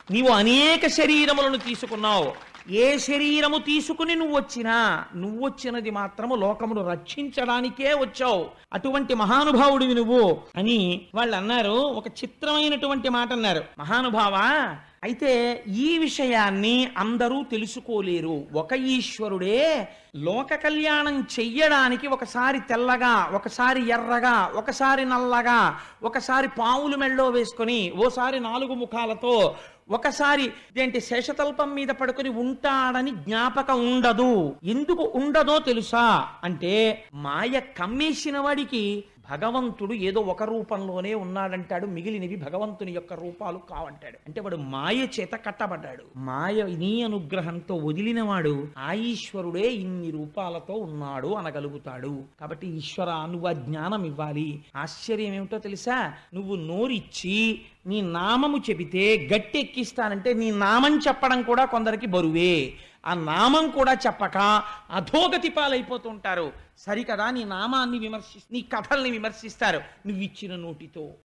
నీవు అనేక శరీరములను తీసుకున్నావు ఏ శరీరము తీసుకుని నువ్వు వచ్చినా నువ్వు వచ్చినది మాత్రము లోకమును రక్షించడానికే వచ్చావు అటువంటి మహానుభావుడివి నువ్వు అని వాళ్ళు అన్నారు ఒక చిత్రమైనటువంటి మాట అన్నారు మహానుభావా అయితే ఈ విషయాన్ని అందరూ తెలుసుకోలేరు ఒక ఈశ్వరుడే లోక కళ్యాణం చెయ్యడానికి ఒకసారి తెల్లగా ఒకసారి ఎర్రగా ఒకసారి నల్లగా ఒకసారి పావులు మెళ్ళో వేసుకొని ఓసారి నాలుగు ముఖాలతో ఒకసారి ఏంటి శేషతల్పం మీద పడుకొని ఉంటాడని జ్ఞాపకం ఉండదు ఎందుకు ఉండదో తెలుసా అంటే మాయ కమ్మేసిన వాడికి భగవంతుడు ఏదో ఒక రూపంలోనే ఉన్నాడంటాడు మిగిలినవి భగవంతుని యొక్క రూపాలు కావంటాడు అంటే వాడు మాయ చేత కట్టబడ్డాడు మాయ నీ అనుగ్రహంతో వదిలినవాడు ఆ ఈశ్వరుడే ఇన్ని రూపాలతో ఉన్నాడు అనగలుగుతాడు కాబట్టి ఈశ్వర నువ్వు ఆ జ్ఞానం ఇవ్వాలి ఆశ్చర్యం ఏమిటో తెలుసా నువ్వు నోరిచ్చి నీ నామము చెబితే గట్టెక్కిస్తానంటే నీ నామం చెప్పడం కూడా కొందరికి బరువే ఆ నామం కూడా చెప్పక అధోగతి పాలైపోతుంటారు సరికదా నీ నామాన్ని విమర్శి నీ కథల్ని విమర్శిస్తారు నువ్వు ఇచ్చిన నోటితో